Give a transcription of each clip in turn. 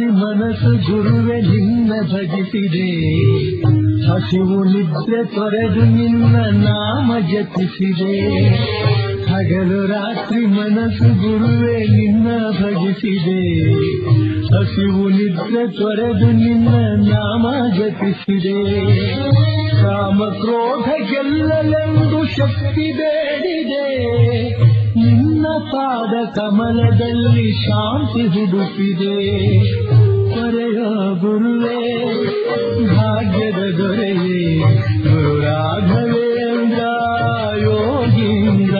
ರಾತ್ರಿ ಮನಸ್ಸು ಗುರುವೆ ನಿನ್ನ ಭಜಿಸಿದೆ ಹಸಿವು ನಿದ್ರೆ ತೊರೆದು ನಿನ್ನ ನಾಮ ಜಪಿಸಿದೆ ಹಗಲು ರಾತ್ರಿ ಮನಸ್ಸು ಗುರುವೆ ನಿನ್ನ ಭಜಿಸಿದೆ ಹಸಿವು ನಿದ್ರೆ ತೊರೆದು ನಿನ್ನ ನಾಮ ಜಪಿಸಿದೆ ಕಾಮ ಕ್ರೋಧ ಗೆಲ್ಲಲೆಂದು ಶಕ್ತಿ ಬೇಡಿದೆ ನಿನ್ನ ಪಾದ ಕಮಲದಲ್ಲಿ ಶಾಂತಿ ಹುಡುಕಿದೆ ಪರೆಯ ಗುರುವೇ ಭಾಗ್ಯದ ದೊರೆಯೇ ಗುರು ರಾಘವೇಂದ್ರ ಯೋಗೀಂದ್ರ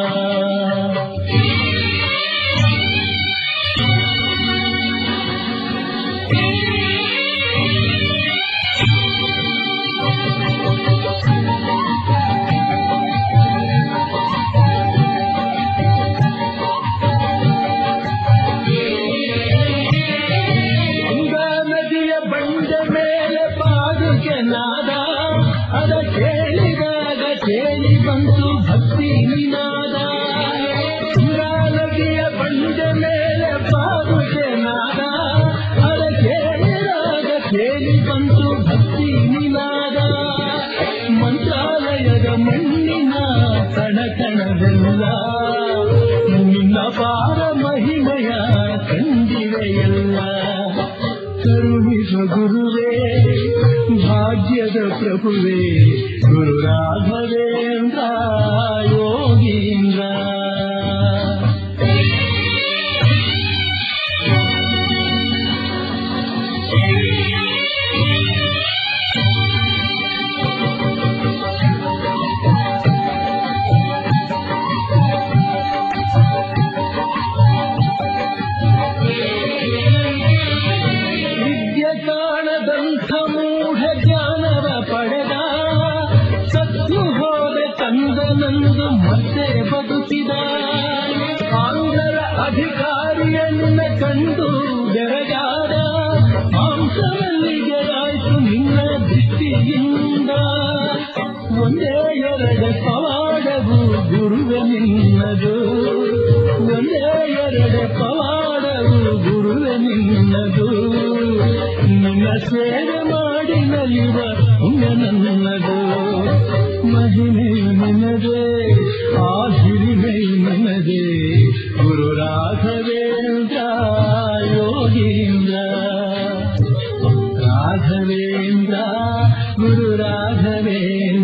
ಗಂಗಾ ನದಿಯ ಬಂಡ ಮೇಲೆ ಪಾದುಕೆ ನಾದ ಅದ ಕೇಳಿದಾಗ ಕೇಳಿ ಬಂತು ಭಕ್ತಿ ನಿನಾದ ಗಂಗಾ ನದಿಯ ಬಂಡ ಮೇಲೆ ಪಾದುಕೆ ನಾದ ಅದ ಕೇಳಿದಾಗ ಕೇಳಿ ಬಂತು ಭಕ್ತಿ ನಿನಾದ ಮಂತ್ರಾಲಯದ ಮಣ್ಣಿನ ಕಣ ಕಣವೆಲ್ಲ ನಿನ್ನ ಪಾರ ಮಹಿಮೆಯ ಕಂಡಿವೆಯಲ್ಲ ಕರುಣಿಸ ಗುರುವೇ ಭಾಗ್ಯದ ಪ್ರಭುವೇ ಗುರು ರಾಘವೇಂದ್ರ ಯೋಗೀಂದ್ರ ವಿದ್ಯೆ ಕಾಣದಂಥ ಮೂಢ ಜ್ಞಾನವ ಪಡೆದ ಸತ್ತು ಹೋದ ಕಂದನಂದು ಮತ್ತೆ ಬದುಕಿದ ಆಂಗ್ಲರ ಅಧಿಕಾರಿಯನ್ನ ಕಂಡು ಬೆರಗಾದ ಮಾಂಸವಲ್ಲಿಗೆ ಆಯ್ತು ನಿನ್ನ ದೃಷ್ಟಿಯಿಂದ ಒಂದೇ ಎರಡು ಪವಾಡವು ಗುರುವೆ ನಿನ್ನದು ಒಂದೇ ಎರಡು ಪವಾಡವು ಗುರುವೆ ನಿನ್ನದು ನಿನ್ನ ಸೇವೆ ಮಾಡಿ ನಲಿವ ಪುಣ್ಯ ನನ್ನದು ಮಹಿಮೆ ನಿನ್ನದೇ ಆ ಹಿರಿಮೆ ನಿನ್ನದೇ ಗುರು ರಾಘವೇಂದ್ರ ಯೋಗೀಂದ್ರ ರಾಘವೇಂದ್ರ ಗುರು ರಾಘವೇಂದ್ರ